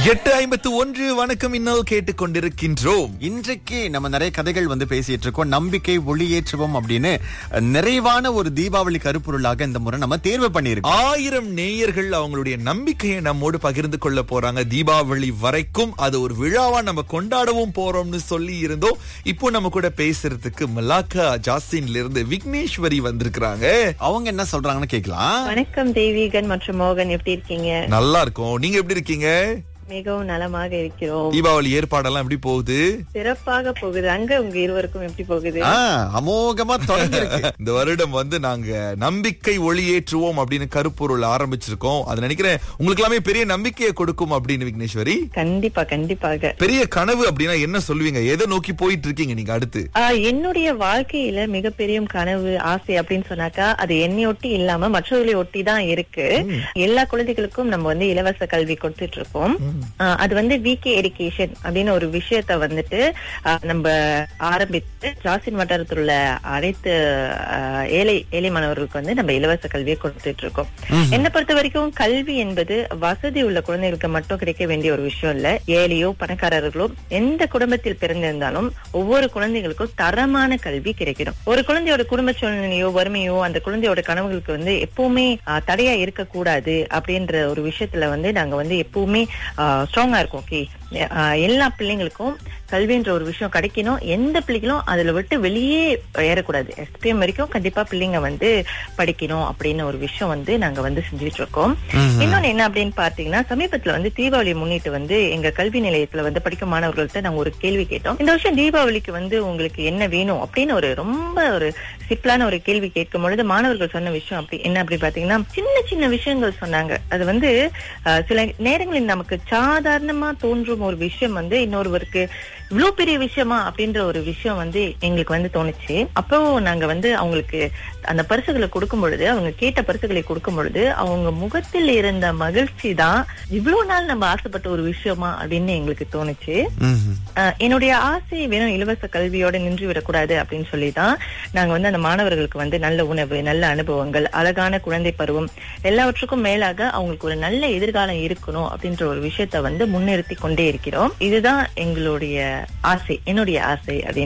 எட்டு ஐம்பத்து ஒன்று வணக்கம் இன்னல் கேட்டுக்கொண்டிருக்கின்றோம் இன்றைக்கு நம்ம நிறைய கதைகள் வந்து பேசிட்டு இருக்கோம் நம்பிக்கை ஒளியேற்றுவோம் அப்படின்னு அஹ், நிறைவான ஒரு தீபாவளி கருப்பொருளாக இந்த முறை நம்ம தேர்வு பண்ணியிருக்கோம் ஆயிரம் நேயர்கள் அவங்களுடைய நம்பிக்கையை நம்மோடு பகிர்ந்து கொள்ள போறாங்க தீபாவளி வரைக்கும் அது ஒரு விழாவா நம்ம கொண்டாடவும் போறோம்னு சொல்லி இருந்தோம் இப்போ நம்ம கூட பேசுறதுக்கு மலாக்கா ஜாஸ்தின்ல இருந்து விக்னேஸ்வரி வந்திருக்கிறாங்க அவங்க என்ன சொல்றாங்கன்னு கேட்கலாம் வணக்கம் தெய்வீகன் மற்றும் மோகன் எப்படி இருக்கீங்க நல்லா இருக்கும் நீங்க எப்படி இருக்கீங்க மிகவும் நலமாக இருக்கிறோம் தீபாவளி ஏற்பாடெல்லாம் எப்படி போகுது சிறப்பாக போகுது அங்க உங்க இருவருக்கும் எப்படி போகுது ஆ, அமோகமா தொடங்கி இருக்கு இந்த வருடம் வந்து நாங்க நம்பிக்கை ஒளியேற்றுவோம் அப்படின்னு கருப்பொருள் ஆரம்பிச்சிருக்கோம் அது நினைக்கிறேன் உங்களுக்கு எல்லாமே பெரிய நம்பிக்கையை கொடுக்கும் அப்படின்னு விக்னேஸ்வரி கண்டிப்பா கண்டிப்பாக பெரிய கனவு அப்படின்னா என்ன சொல்லுவீங்க எதை நோக்கி போயிட்டு இருக்கீங்க நீங்க அடுத்து ஆஹ், என்னுடைய வாழ்க்கையில மிகப்பெரிய கனவு ஆசை அப்படின்னு சொன்னாக்கா அது என்னை ஒட்டி இல்லாம மற்றவர்களை ஒட்டி தான் இருக்கு எல்லா குழந்தைகளுக்கும் நம்ம வந்து இலவச கல்வி கொடுத்துட்டு இருக்கோம் ஆஹ், அது வந்து விகே எடுகேஷன் அப்படின்னு ஒரு விஷயத்த வந்துட்டு ஆஹ், நம்ம ஆரம்பித்து ஜாசின் வட்டாரத்தில் உள்ள அனைத்து ஆஹ், ஏழை ஏழை மாணவர்களுக்கு வந்து நம்ம இலவச கல்வியை கொடுத்துட்டு இருக்கோம் என்னை பொறுத்த வரைக்கும் கல்வி என்பது வசதி உள்ள குழந்தைகளுக்கு மட்டும் கிடைக்க வேண்டிய ஒரு விஷயம் இல்ல ஏழையோ பணக்காரர்களோ எந்த குடும்பத்தில் பிறந்திருந்தாலும் ஒவ்வொரு குழந்தைகளுக்கும் தரமான கல்வி கிடைக்கணும் ஒரு குழந்தையோட குடும்ப சூழ்நிலையோ வறுமையோ அந்த குழந்தையோட கனவுகளுக்கு வந்து எப்பவுமே ஆஹ், தடையா இருக்கக்கூடாது அப்படின்ற ஒரு விஷயத்துல வந்து நாங்க வந்து எப்பவுமே ஸ்ட்ராங்கா இருக்கோம் ஓகே எல்லா பிள்ளைங்களுக்கும் கல்வின்ற ஒரு விஷயம் கிடைக்கணும் எந்த பிள்ளைகளும் அதுல விட்டு வெளியே ஏறக்கூடாது எஸ்பிஎம் வரைக்கும் கண்டிப்பா பிள்ளைங்க வந்து படிக்கணும் அப்படின்னு ஒரு விஷயம் வந்து நாங்க வந்து செஞ்சுட்டு இருக்கோம் இன்னொன்னு என்ன அப்படின்னு பாத்தீங்கன்னா சமீபத்துல வந்து தீபாவளி முன்னிட்டு வந்து எங்க கல்வி நிலையத்துல வந்து படிக்கும் மாணவர்கள்ட்ட நாங்க ஒரு கேள்வி கேட்டோம் இந்த வருஷம் தீபாவளிக்கு வந்து உங்களுக்கு என்ன வேணும் அப்படின்னு ஒரு ரொம்ப ஒரு சிம்பிளான ஒரு கேள்வி கேட்கும் பொழுது மாணவர்கள் சொன்ன விஷயம் அப்படி என்ன அப்படி பாத்தீங்கன்னா சின்ன சின்ன விஷயங்கள் சொன்னாங்க அது வந்து அஹ், சில நேரங்களில் நமக்கு சாதாரணமா தோன்றும் ஒரு விஷயம் வந்து இன்னொருவருக்கு இவ்வளவு பெரிய விஷயமா அப்படின்ற ஒரு விஷயம் வந்து எங்களுக்கு வந்து தோணுச்சு அப்போ நாங்க வந்து அவங்களுக்கு அந்த பரிசுகளை கொடுக்கும் பொழுது அவங்க கேட்ட பரிசுகளை கொடுக்கும் பொழுது அவங்க முகத்தில் இருந்த மகிழ்ச்சி தான் இவ்வளவு நாள் நம்ம ஆசைப்பட்ட ஒரு விஷயமா அப்படின்னு எங்களுக்கு தோணுச்சு ம்ஹும். அஹ் என்னுடைய ஆசை வெறும் இலவச கல்வியோட நின்று விடக்கூடாது அப்படின்னு சொல்லி தான் நாங்க வந்து அந்த மாணவர்களுக்கு வந்து நல்ல உணவு நல்ல அனுபவங்கள் அழகான குழந்தை பருவம் எல்லாவற்றுக்கும் மேலாக அவங்களுக்கு ஒரு நல்ல எதிர்காலம் இருக்கணும் அப்படின்ற ஒரு விஷயத்த வந்து முன்னிறுத்தி கொண்டே இருக்கிறோம் இதுதான் எங்களுடைய ஆசை என்னுடைய ஆசை அப்படின்னு